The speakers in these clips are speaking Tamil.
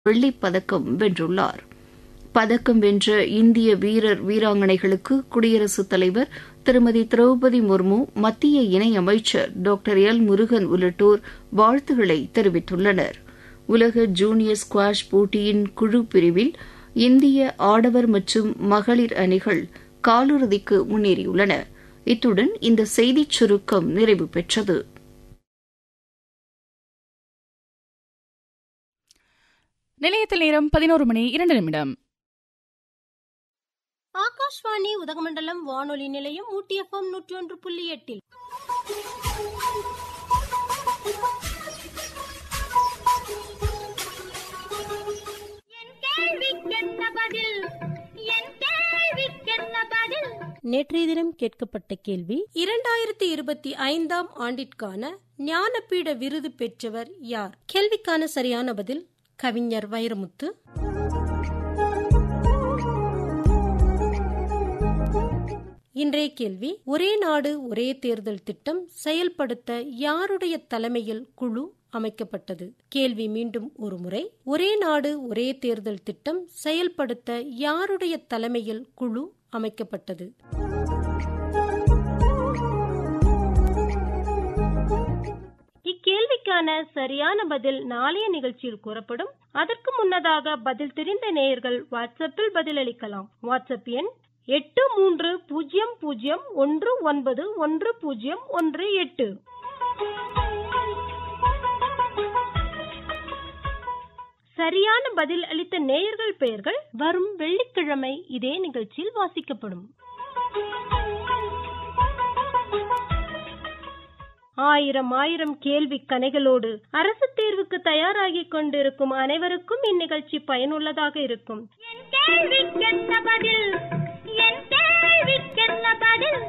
வெள்ளிப் பதக்கம் வென்றுள்ளார் பதக்கம் வென்ற இந்திய வீரர் வீராங்கனைகளுக்கு குடியரசுத் தலைவர் திருமதி திரௌபதி முர்மு மத்திய இணையமைச்சர் டாக்டர் எல் முருகன் உள்ளிட்டோர் வாழ்த்துக்களை தெரிவித்துள்ளனர் உலக ஜூனியர் ஸ்குவாஷ் போட்டியின் குழு பிரிவில் இந்திய ஆடவர் மற்றும் மகளிர் அணிகள் காலிறுதிக்கு முன்னேறியுள்ளன இத்துடன் இந்த செய்திச் சுருக்கம் நிறைவு பெற்றது நிலையத்தில் நேரம் பதினோரு மணி இரண்டு நிமிடம் ஆகாஷ்வாணி உதகமண்டலம் வானொலி நிலையம் ஊட்டி எஃப்எம் நூற்றி ஒன்று புள்ளி எட்டில் நேற்றைய தினம் கேட்கப்பட்ட கேள்வி இரண்டாயிரத்தி இருபத்தி ஐந்தாம் ஆண்டிற்கான ஞானபீட விருது பெற்றவர் யார் கேள்விக்கான சரியான பதில் கவிஞர் வைரமுத்து இன்றைய கேள்வி ஒரே நாடு ஒரே தேர்தல் திட்டம் செயல்படுத்த யாருடைய தலைமையில் குழு அமைக்கப்பட்டது கேள்வி மீண்டும் ஒரு முறை ஒரே நாடு ஒரே தேர்தல் திட்டம் செயல்படுத்த யாருடைய தலைமையில் குழு அமைக்கப்பட்டது இக்கேள்விக்கான சரியான பதில் நாளைய நிகழ்ச்சியில் கூறப்படும் அதற்கு முன்னதாக பதில் தெரிந்த நேயர்கள் வாட்ஸ்அப்பில் பதிலளிக்கலாம் வாட்ஸ்அப் எண் எட்டு மூன்று பூஜ்ஜியம் பூஜ்ஜியம் ஒன்று ஒன்பது ஒன்று பூஜ்ஜியம் ஒன்று எட்டு சரியான பதில் அளித்த நேயர்கள் பெயர்கள் வரும் வெள்ளிக்கிழமை இதே நிகழ்ச்சியில் வாசிக்கப்படும் ஆயிரம் ஆயிரம் கேள்வி கணைகளோடு அரசு தேர்வுக்கு தயாராகிக் கொண்டிருக்கும் அனைவருக்கும் இந்நிகழ்ச்சி பயனுள்ளதாக இருக்கும் என் கேள்விக்கென்ன பதில் என் கேள்விக்கென்ன பதில்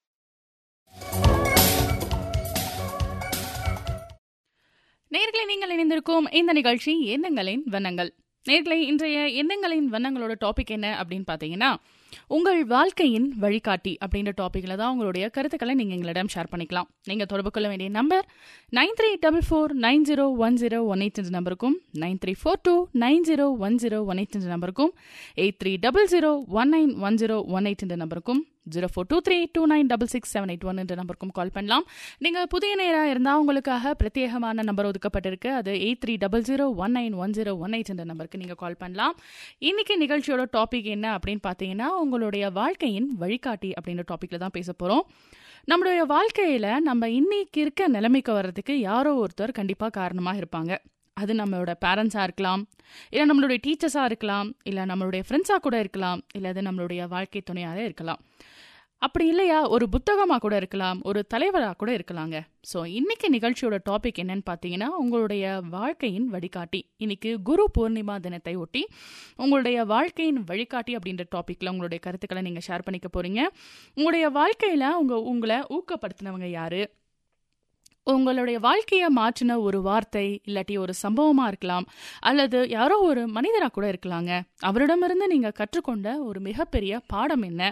நேர்களை நீங்கள் இணைந்திருக்கும் இந்த நிகழ்ச்சி எண்ணங்களின் வண்ணங்கள் நேர்களை இன்றைய எண்ணங்களின் வண்ணங்களோட டாபிக் என்ன அப்படின்னு பார்த்தீங்கன்னா உங்கள் வாழ்க்கையின் வழிகாட்டி அப்படின்ற டாப்பிக்கில் தான் உங்களுடைய கருத்துக்களை நீங்கள் எங்களிடம் ஷேர் பண்ணிக்கலாம் நீங்கள் தொடர்பு கொள்ள வேண்டிய number nine three double four nine zero one zero one eight என்ற நம்பருக்கும் nine three four two nine zero one zero one eight என்ற நம்பருக்கும் eight three double zero one nine one zero one eight என்ற நம்பருக்கும் zero four two three two nine double six seven eight one என்ற நம்பருக்கும் கால் பண்ணலாம் நீங்கள் புதிய நேராக இருந்தால் உங்களுக்காக பிரத்யேகமான நம்பர் ஒதுக்கப்பட்டிருக்கு அது eight three double zero one nine one zero one eight என்ற நம்பருக்கு நீங்கள் கால் பண்ணலாம் இன்னைக்கு நிகழ்ச்சியோட டாபிக் என்ன அப்படின்னு பார்த்தீங்கன்னா உங்களுடைய வாழ்க்கையின் வழிகாட்டி அப்படின்ற டாப்பிக்கில் தான் பேச போகிறோம் நம்மளுடைய வாழ்க்கையில் நம்ம இன்னைக்கு இருக்க நிலைமைக்கு வர்றதுக்கு யாரோ ஒருத்தர் கண்டிப்பாக காரணமாக இருப்பாங்க அது நம்மளோட பேரண்ட்ஸாக இருக்கலாம் இல்லை நம்மளுடைய டீச்சர்ஸாக இருக்கலாம் இல்லை நம்மளுடைய ஃப்ரெண்ட்ஸாக கூட இருக்கலாம் இல்லை அது நம்மளுடைய வாழ்க்கை துணையாக இருக்கலாம் அப்படி இல்லையா ஒரு புத்தகமாக கூட இருக்கலாம் ஒரு தலைவராக கூட இருக்கலாங்க ஸோ இன்னைக்கு நிகழ்ச்சியோட டாபிக் என்னன்னு பார்த்தீங்கன்னா உங்களுடைய வாழ்க்கையின் வழிகாட்டி இன்னைக்கு குரு பூர்ணிமா தினத்தை ஒட்டி உங்களுடைய வாழ்க்கையின் வழிகாட்டி அப்படின்ற டாப்பிக்கில் உங்களுடைய கருத்துக்களை நீங்கள் ஷேர் பண்ணிக்க போகிறீங்க உங்களுடைய வாழ்க்கையில் உங்கள் உங்களை ஊக்கப்படுத்தினவங்க யாரு உங்களுடைய வாழ்க்கையை மாற்றின ஒரு வார்த்தை இல்லாட்டி ஒரு சம்பவமாக இருக்கலாம் அல்லது யாரோ ஒரு மனிதராக கூட இருக்கலாங்க அவரிடமிருந்து நீங்கள் கற்றுக்கொண்ட ஒரு மிகப்பெரிய பாடம் என்ன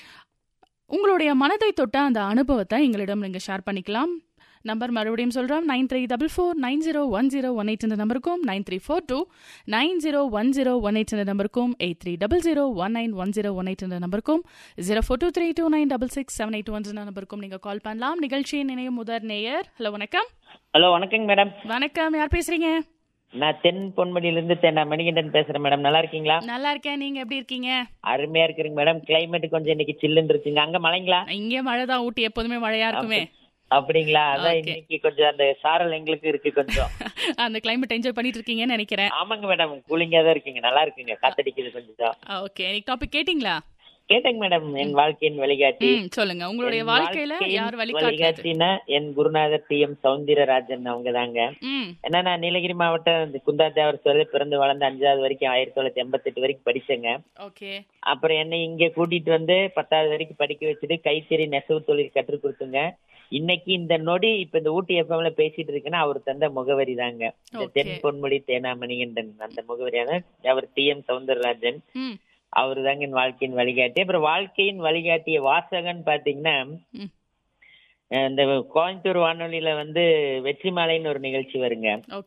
உங்களுடைய மனதை தொட்ட அந்த அனுபவத்தை எங்களிடம் நீங்கள் ஷேர் பண்ணிக்கலாம் நம்பர் மறுபடியும் சொல்கிறோம் nine three double four nine zero one zero one eight இந்த நம்பருக்கும் nine three four two nine zero one zero one eight இந்த நம்பருக்கும் eight three double zero one nine one zero one eight இந்த நம்பருக்கும் zero four two three two nine double six seven eight one நம்பருக்கும் நீங்கள் கால் பண்ணலாம் நிகழ்ச்சியின் இணையம் முதல் நேயர் ஹலோ வணக்கம் ஹலோ வணக்கங்க மேடம் வணக்கம் யார் பேசுறீங்க நான் தென் பொன்முடியிலிருந்து தென் மணிகண்டன் பேசுறேன் மேடம் நல்லா இருக்கீங்களா நல்லா இருக்கேன் நீங்க எப்படி இருக்கீங்க அருமையா இருக்கிறீங்க மேடம் கிளைமேட் கொஞ்சம் இன்னைக்கு சில்லுன்னு இருக்குங்க அங்க மழைங்களா இங்க மழை தான் ஊட்டி எப்போதுமே மழையா இருக்குமே அப்படிங்களா அதான் Okay. இன்னைக்கு கொஞ்சம் அந்த சாரல் எங்களுக்கு இருக்கு கொஞ்சம் அந்த கிளைமேட் என்ஜாய் பண்ணிட்டு இருக்கீங்கன்னு நினைக்கிறேன் ஆமாங்க மேடம் கூலிங்கா தான் இருக்குங்க நல்லா இருக்குங்க காத்தடிக்குது கொஞ்சம் ஓகே இன்னைக்கு டாபிக் கேட்டிங்களா கேட்டேங்க மேடம் என் வாழ்க்கையின் வழிகாட்டி ம் சொல்லுங்க உங்களுடைய என் வாழ்க்கையில வாழ்க்கையின் யார் வழிகாட்டுறது வழிகாட்டினா என் குருநாதர் டி எம் சவுந்தரராஜன் அவங்க தாங்க ம் ஏன்னா நான் நீலகிரி மாவட்டம் இந்த குந்தா தேவர் சொல்லி பிறந்து வளர்ந்து அஞ்சாவது வரைக்கும் ஆயிரத்தி தொள்ளாயிரத்தி எண்பத்தெட்டு வரைக்கும் படிச்சேங்க ஓகே அப்புறம் என்னை இங்க கூட்டிட்டு வந்து பத்தாவது வரைக்கும் படிக்க வச்சுட்டு கைத்தறி நெசவு தொழில் கற்றுக் கொடுத்துங்க இன்னைக்கு இந்த நொடி இப்ப இந்த ஊட்டி எஃப்எம்ல பேசிட்டு இருக்கேன்னா அவர் தந்த முகவரி தாங்க இந்த Okay. தென் பொன்முடி தேனாமணிகண்டன் அந்த முகவரியான அவர் டி எம் சவுந்தரராஜன் ம் அவரு தாங்க என் வாழ்க்கையின் வழிகாட்டி அப்புறம் வாழ்க்கையின் வழிகாட்டிய வாசகன் பாத்தீங்கன்னா ம். அஹ் இந்த கோயம்புத்தூர் வானொலியில வந்து வெற்றி மாலைன்னு ஒரு நிகழ்ச்சி வருங்க ஓகே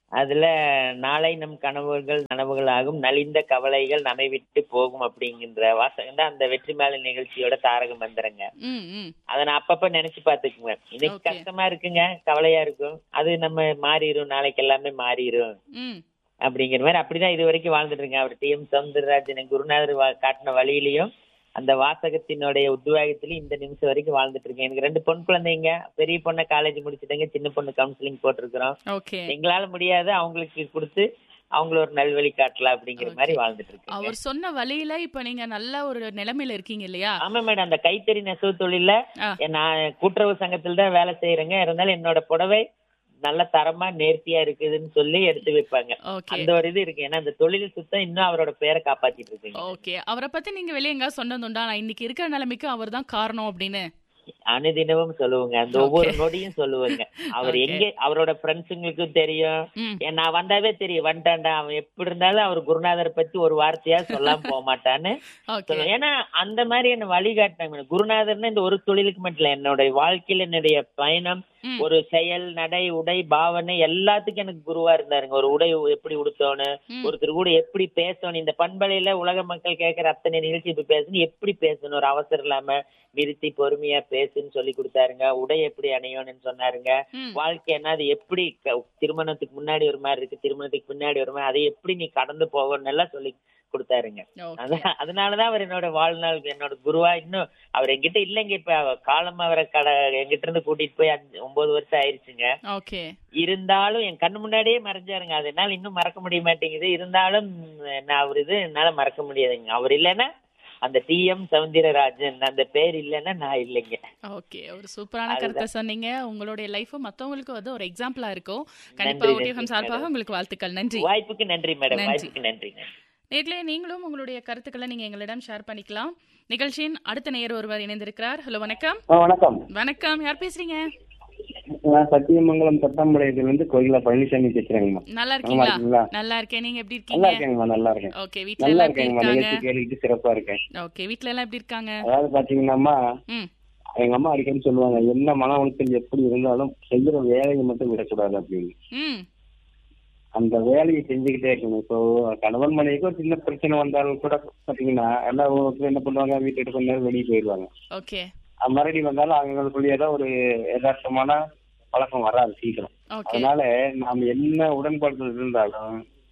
அதுல நாளை நம் கனவுகள் நனவுகளாகும் நலிந்த கவலைகள் நம்மை விட்டு போகும் அப்படிங்கிற வாசகம் தான் அந்த வெற்றி மேல நிகழ்ச்சியோட தாரக மந்திரங்க ம் ம் அதை நான் அப்பப்ப நினைச்சு பாத்துக்குங்க இன்னைக்கு Okay. கஷ்டமா இருக்குங்க கவலையா இருக்கும் அது நம்ம மாறிடும் நாளைக்கு எல்லாமே மாறிடும் ம் அப்படிங்கிற மாதிரி அப்படிதான் இது வரைக்கும் வாழ்ந்துட்டு இருக்கேன் அவர் டி எம் சவுந்தரராஜன் குருநாதர் வா- காட்டின வழியிலையும் அந்த வாசகத்தினுடைய உத்வேகத்திலையும் இந்த நிமிஷம் வரைக்கும் வாழ்ந்துட்டு இருக்கேன் எனக்கு ரெண்டு பொன் குழந்தைங்க பெரிய பொண்ணை காலேஜ் முடிச்சுட்டாங்க சின்ன பொண்ணு கவுன்சிலிங் போட்டிருக்கிறோம் ஓகே எங்களால முடியாது அவங்களுக்கு கொடுத்து அவங்கள ஒரு நல்வழி காட்டலாம் அப்படிங்கிற மாதிரி வாழ்ந்துட்டு இருக்கேன் அவர் சொன்ன வழியில இப்ப நீங்க நல்ல ஒரு நிலைமையில இருக்கீங்க இல்லையா ஆமா மேடம் அந்த கைத்தறி நெசவு தொழில ஆ. நான் கூட்டுறவு சங்கத்துல தான் வேலை செய்யறேங்க இருந்தாலும் என்னோட புடவை நல்ல தரமா நேர்த்தியா இருக்குதுன்னு சொல்லி எடுத்து வைப்பாங்க ஓகே அந்த ஒரு இது இருக்கு ஏன்னா அந்த தொழில் சுத்தம் இன்னும் அவரோட பேரை காப்பாத்திட்டு இருக்குங்க ஓகே அவரை பத்தி நீங்க வெளிய எங்க சொன்னதுண்டா நான் இன்னைக்கு இருக்கிற நிலைமைக்கு அவர் தான் காரணம் அப்படின்னு அனுதினமும் சொல்லுவாங்க அந்த Okay. ஒவ்வொரு நொடியும் சொல்லுவாங்க அவர் Okay. எங்க அவரோட ஃப்ரெண்ட்ஸுங்களுக்கும் தெரியும் ம் ஏன் நான் வந்தாவே தெரியும் வந்துட்டான்டா அவன் எப்படி இருந்தாலும் அவர் குருநாதரை பத்தி ஒரு வார்த்தையா சொல்லாம போக மாட்டான்னு ஓகே சொல்லுவேன் ஏன்னா அந்த மாதிரி என்ன வழிகாட்டினாங்க குருநாதர்னா இந்த ஒரு தொழிலுக்கு மட்டும் இல்ல என்னோட வாழ்க்கையில என்னுடைய பயணம் ம். ஒரு செயல் நடை உடை பாவனை எல்லாத்துக்கும் எனக்கு குருவா இருந்தாருங்க ஒரு உடை எப்படி உடுத்தணும் ம். ஒருத்தர் கூட எப்படி பேசணும் இந்த பண்பலையில உலக மக்கள் கேட்கிற அத்தனை நிகழ்ச்சி இப்ப பேசணும் எப்படி பேசணும் ஒரு அவசரம் இல்லாம நிறுத்தி பொறுமையா பேசுன்னு சொல்லி கொடுத்தாருங்க உடை எப்படி அணியணும்னு சொன்னாருங்க ம் வாழ்க்கை என்ன அது எப்படி க- திருமணத்துக்கு முன்னாடி ஒரு மாதிரி இருக்கு திருமணத்துக்கு பின்னாடி ஒரு மாதிரி அதை எப்படி நீ கடந்து போகணும்னு எல்லாம் சொல்லி கொடுத்தாருங்க ஓகே அதான் அதனாலதான் அவர் என்னோட வாழ்நாள் என்னோட குருவா இன்னும் அவர் என்கிட்ட இல்லைங்க இப்ப அவர் காலம் அவரை கட என்கிட்ட இருந்து கூட்டிட்டு போய் அஞ்சு ஒன்பது வருஷம் ஆயிருச்சுங்க ஓகே இருந்தாலும் என் கண்ணு முன்னாடியே மறைஞ்சாருங்க அது என்னால இன்னும் மறக்க முடிய மாட்டேங்குது இருந்தாலும் நான் அவர் இது என்னால மறக்க முடியாதுங்க அவர் இல்லைன்னா அந்த டி எம் சவுந்தரராஜன் அந்த பேர் இல்லைன்னா நான் இல்லைங்க ஓகே ஒரு சூப்பரான அதுதான். கருத்தை சொன்னீங்க உங்களுடைய லைஃப் மத்தவங்களுக்கு வந்து ஒரு எக்ஸாம்பிளா இருக்கும் கண்டிப்பா நன்றி, ஓடிஎஃப்எம் நன்றி, சார்பாக madam. உங்களுக்கு வாழ்த்துக்கள் நன்றி வாய்ப்புக்கு நன்றி மேடம் நன்றி. வாய்ப்புக்கு நன்றி நேர்களே நீங்களும் உங்களுடைய கருத்துக்களை நீங்க எங்களிடம் ஷேர் பண்ணிக்கலாம் நிகழ்ச்சியின் அடுத்த நேயர் ஒருவர் இணைந்திருக்கிறார் ஹலோ வணக்கம் ஆ, வணக்கம் வணக்கம் யார் பேசுறீங்க நான் சத்தியமங்கலம் தட்டாம்பாளையத்துல இருந்து கோயிலா பழனிசாமி பேசுறேங்கம்மா நல்லா நல்லா இருக்கீங்களா இருக்கீங்களா நல்லா இருக்கேன் நீங்க எப்படி நல்லா இருக்கீங்க இருக்கேங்கம்மா நல்லா இருக்கேன் ஓகே வீட்ல நல்லா எல்லாம் எப்படி இருக்கேங்கம்மா இருக்காங்க நிகழ்ச்சி கேட்டுக்கிட்டு சிறப்பா இருக்கேன் ஓகே வீட்ல எல்லாம் எப்படி இருக்காங்க அதாவது பாத்தீங்கன்னாம்மா ம் எங்க அம்மா அடிக்கடி சொல்லுவாங்க என்ன மன உளைச்சல் எப்படி இருந்தாலும் செய்யற வேலையை மட்டும் விடக்கூடாது அப்படின்னு ம் அந்த வேலையை செஞ்சுக்கிட்டே இருக்கணும் இப்போ கணவன் மனைவிக்கு ஒரு சின்ன பிரச்சனை வந்தாலும் கூட பாத்தீங்கன்னா எல்லாம் ஒருத்தர் என்ன பண்ணுவாங்க வீட்டுக்கு கொஞ்ச நேரம் வெளியே போயிடுவாங்க ஓகே அது மறுபடியும் வந்தாலும் அவங்களுக்குள்ளேயே தான் ஒரு யதார்த்தமான பழக்கம் வராது சீக்கிரம் ஓகே அதனால நாம என்ன உடன்பாடுகள் இருந்தாலும்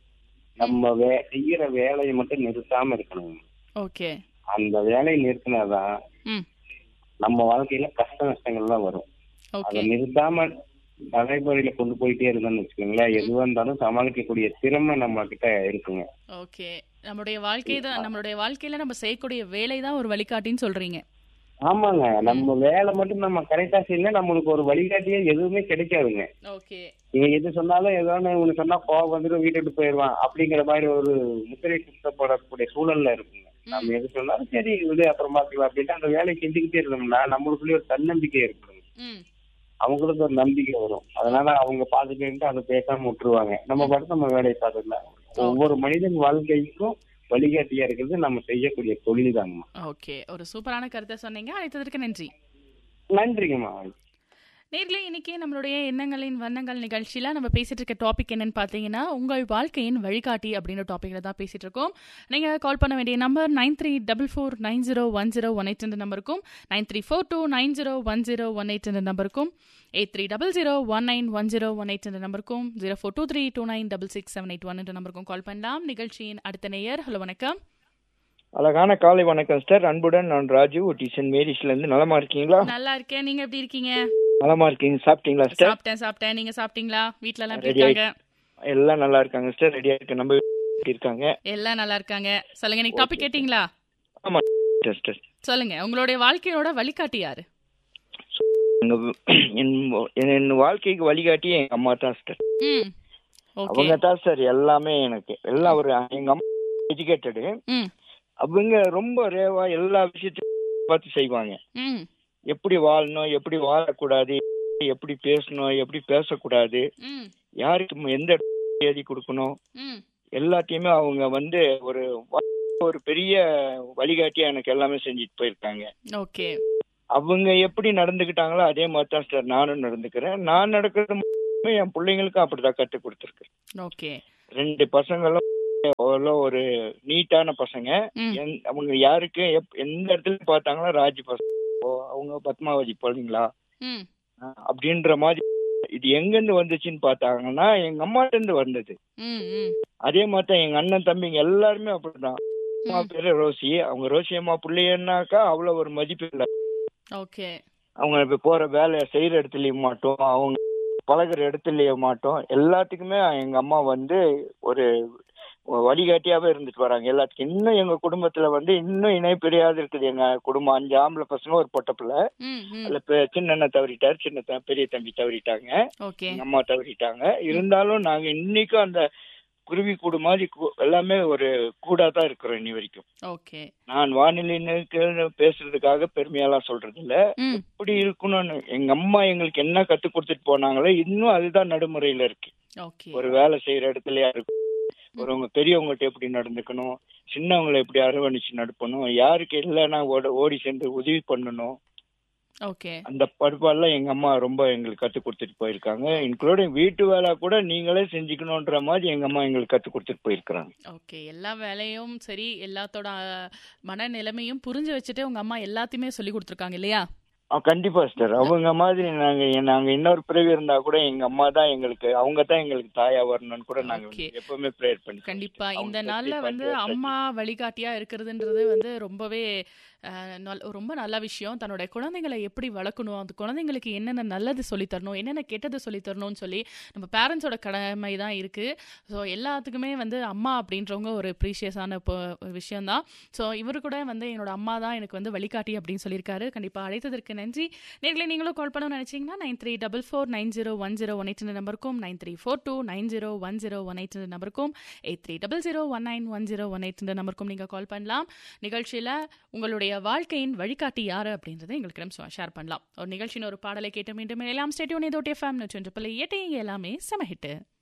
நம்ம வே செய்யற வேலையை மட்டும் நிறுத்தாம இருக்கணும் ஓகே அந்த வேலையை நிறுத்தினாதான் ம் நம்ம வாழ்க்கையில கஷ்ட நஷ்டங்கள்லாம் வரும் அதை ஓகே நிறுத்தாம நடைமுறையில கொண்டு போயிட்டே இருந்தோம்னு வச்சுக்கோங்களேன் எதுவா இருந்தாலும் சமாளிக்கக்கூடிய திறமை நம்ம கிட்ட இருக்குங்க ஓகே நம்மளுடைய வாழ்க்கை தான் நம்மளுடைய வாழ்க்கையில நம்ம செய்யக்கூடிய வேலை தான் ஒரு வழிகாட்டின்னு சொல்றீங்க ஆமாங்க நம்ம வேலை மட்டும் நம்ம கரெக்டா செய்யணும் நம்மளுக்கு ஒரு வழிகாட்டியே எதுவுமே கிடைக்காதுங்க ஓகே நீங்க எது சொன்னாலும் ஏதோ ஒண்ணு சொன்னா கோவம் வந்துட்டு வீட்டு விட்டு போயிடுவான் அப்படிங்கிற மாதிரி ஒரு முத்திரை குத்தப்படக்கூடிய சூழல்ல இருக்குங்க நம்ம எது சொன்னாலும் சரி இது அப்புறம் பாத்துக்கலாம் அப்படின்ட்டு அந்த வேலையை செஞ்சுக்கிட்டே இருந்தோம்னா நம்மளுக்குள்ளேயே ஒரு தன்னம்பிக்கை இருக்கணும் ம் அவங்களுக்கு ஒரு நம்பிக்கை வரும் அதனால அவங்க பாத்துக்கிட்டு அதை பேசாம விட்டுருவாங்க நம்ம பாட்டு நம்ம வேலையை பார்த்துக்கலாம் ஒவ்வொரு மனிதன் வாழ்க்கைக்கும் வழிகாட்டியா இருக்கிறது நம்ம செய்யக்கூடிய தொழில் தாங்கம்மா ஓகே ஒரு சூப்பரான கருத்தை சொன்னீங்க அழைத்ததற்கு நன்றி நன்றிங்கம்மா நேர்களே இன்னைக்கு நம்மளுடைய எண்ணங்களின் வண்ணங்கள் நிகழ்ச்சியில நம்ம பேசிட்டு இருக்க டாபிக் என்னன்னு பார்த்தீங்கன்னா உங்கள் வாழ்க்கையின் வழிகாட்டி அப்படின்ற டாபிக்ல தான் பேசிட்டு இருக்கோம் நீங்க கால் பண்ண வேண்டிய number nine three double four nine zero one zero one eight என்ற நம்பருக்கும் nine three four two nine zero one zero one eight என்ற நம்பருக்கும் eight three double zero one nine one zero one eight என்ற நம்பருக்கும் zero four two three two nine double six seven eight one என்ற நம்பருக்கும் கால் பண்ணலாம் நிகழ்ச்சியின் அடுத்த நேயர் ஹலோ வணக்கம் அழகான காலை வணக்கம் சார் அன்புடன் நான் ராஜு டிசன் மேரிஸ்ல இருந்து நலமா இருக்கீங்களா நல்லா இருக்கேன் நீங்க எப்படி இருக்கீங்க நலமா இருக்கீங்க சாப்பிட்டீங்களா சார் சாப்பிட்டேன் சாப்பிட்டேன் நீங்க சாப்பிட்டீங்களா வீட்ல எல்லாம் எப்படி Ready இருக்காங்க எல்லாம் நல்லா இருக்காங்க சார் ரெடியா இருக்க நம்ம எப்படி இருக்காங்க எல்லாம் நல்லா இருக்காங்க சொல்லுங்க நீங்க டாபிக் கேட்டீங்களா ஆமா சார் சார் சொல்லுங்க உங்களுடைய வாழ்க்கையோட வழிகாட்டி யாரு எங்க என் என் வாழ்க்கைக்கு வழிகாட்டி எங்க அம்மா தான் சார் ம் ஓகே அவங்க தான் சார் எல்லாமே எனக்கு எல்லாம் ஒரு எங்க அம்மா எஜுகேட்டடு ம் அவங்க ரொம்ப ரேவா எல்லா விஷயத்தையும் பார்த்து செய்வாங்க ம் எப்படி வாழணும் எப்படி வாழக்கூடாது எப்படி பேசணும் எப்படி பேசக்கூடாது ம் யாருக்கு எந்த இடத்துல எழுதி கொடுக்கணும் ம் எல்லாத்தையுமே அவங்க வந்து ஒரு ஒரு பெரிய வழிகாட்டியா எனக்கு எல்லாமே செஞ்சுட்டு போயிருக்காங்க ஓகே அவங்க எப்படி நடந்துக்கிட்டாங்களோ அதே மாதிரி தான் சார் நானும் நடந்துக்கிறேன் நான் நடக்கிறது என் பிள்ளைங்களுக்கும் அப்படிதான் கற்றுக் கொடுத்துருக்கு ஓகே ரெண்டு பசங்களும் அவ்வளோ ஒரு நீட்டான பசங்க ம் எந்- அவங்க யாருக்கு எப்- எந்த இடத்துல பார்த்தாங்களோ ராஜி பசங்க ஓ, அவங்க பத்மாவதி பிள்ளைங்களா ம் அஹ் அப்படின்ற மாதிரி இது எங்கிருந்து வந்துச்சுன்னு பார்த்தாங்கன்னா எங்க அம்மாட்ட இருந்து வந்தது ம் ம் அதே மாதிரி தான் எங்க அண்ணன் தம்பிங்க எல்லாருமே அப்படிதான் அம்மா ம். பேரு ரோசி அவங்க ரோசி அம்மா பிள்ளைன்னாக்கா அவ்வளவு ஒரு மதிப்பு இல்லை ஓகே அவங்க இப்ப போற வேலை செய்யற இடத்துலயும் மாட்டோம் அவங்க பழகுற இடத்துலயும் மாட்டோம் எல்லாத்துக்குமே எங்க அம்மா வந்து ஒரு வழிகாட்டியாவே இருந்துட்டு வராங்க எல்லாத்துக்கும் இன்னும் எங்க குடும்பத்துல வந்து இன்னும் இணை பிரியாது இருக்குது எங்க குடும்பம் அஞ்சு ஆம்பளை பசங்க ஒரு பொட்ட பிள்ளை ம் ம் அதுல பெ- சின்ன அண்ணன் தவறிட்டார் சின்ன த- பெரிய தம்பி தவறிட்டாங்க ஓகே எங்க அம்மா தவறிட்டாங்க இருந்தாலும் நாங்க இன்னைக்கும் அந்த குருவி கூடு மாதிரி கூ- எல்லாமே ஒரு கூடா தான் இருக்கிறோம் இன்னி வரைக்கும் ஓகே நான் வானிலைக்கு பேசுறதுக்காக பெருமையெல்லாம் சொல்றது இல்ல ம் இப்படி இருக்கணும்னு எங்க அம்மா எங்களுக்கு என்ன கத்து கொடுத்துட்டு போனாங்களோ இன்னும் அதுதான் நடைமுறையில இருக்கு ஓகே ஒரு வேலை செய்யற இடத்துலயா இருக்கும் ஒருவங்க பெரியவங்ககிட்ட எப்படி நடந்துக்கணும் சின்னவங்களை எப்படி அரவணைச்சு நடப்பணும் யாருக்கு இல்லைன்னா ஓட ஓடி சென்று உதவி பண்ணணும் ஓகே அந்த படுப்பாடெல்லாம் எங்க அம்மா ரொம்ப எங்களுக்கு கத்து கொடுத்துட்டு போயிருக்காங்க இன்க்ளூடிங் வீட்டு வேலை கூட நீங்களே செஞ்சுக்கணுன்ற மாதிரி எங்க அம்மா எங்களுக்கு கத்து கொடுத்துட்டு போயிருக்காங்க ஓகே எல்லா வேலையும் சரி எல்லாத்தோட அஹ், மனநிலைமையும் புரிஞ்சு வச்சுட்டு உங்க அம்மா எல்லாத்தையுமே சொல்லி கொடுத்துருக்காங்க இல்லையா ஆ, கண்டிப்பா சிஸ்டர் அவங்க மாதிரி நாங்க நாங்க இன்னொரு பிறவி இருந்தா கூட எங்க அம்மா தான் எங்களுக்கு அவங்க தான் எங்களுக்கு தாயா வரணும்னு கூட நாங்க Okay. எப்பவுமே ப்ரேயர் பண்ணி கண்டிப்பா அவங்க இந்த சத்தி நாள்ல வந்து பாக்கியம் அம்மா வழிகாட்டியா இருக்கிறதுன்றது வந்து ரொம்பவே அஹ், நல்- ரொம்ப நல்ல விஷயம் தன்னோட குழந்தைங்களை எப்படி வளர்க்கணும் அந்த குழந்தைங்களுக்கு என்னென்ன நல்லது சொல்லித் தரணும் என்னென்ன கெட்டது சொல்லித் தரணும்னு சொல்லி நம்ம பேரண்ட்ஸோட கடமை தான் இருக்கு ஸோ எல்லாத்துக்குமே வந்து அம்மா அப்படின்றவங்க ஒரு ப்ரீஷியஸான விஷயம்தான் ஸோ இவரு கூட வந்து என்னோட அம்மா தான் எனக்கு வந்து வழிகாட்டி அப்படின்னு சொல்லியிருக்காரு கண்டிப்பா அழைத்ததற்கு நன்றி நேர்களை நீங்களும் கால் பண்ணணும்னு நினைச்சீங்கன்னா nine three double four nine zero one zero one eight நம்பருக்கும் nine three four two nine zero one zero one eight நம்பருக்கும் eight three double zero one nine one zero one eight நம்பருக்கும் நீங்கள் கால் பண்ணலாம் நிகழ்ச்சியில் உங்களுடைய வாழ்க்கையின் வழிகாட்டி யார் அப்படின்றத எங்களுக்கு ஷேர் பண்ணலாம் ஒரு நிகழ்ச்சியின் ஒரு பாடலை கேட்டு மீண்டும் எல்லாம் ஸ்டேடியோன் இதோடைய ஃபேம் நூற்றி ஒன்று பிள்ளை எல்லாமே செம ஹிட்டு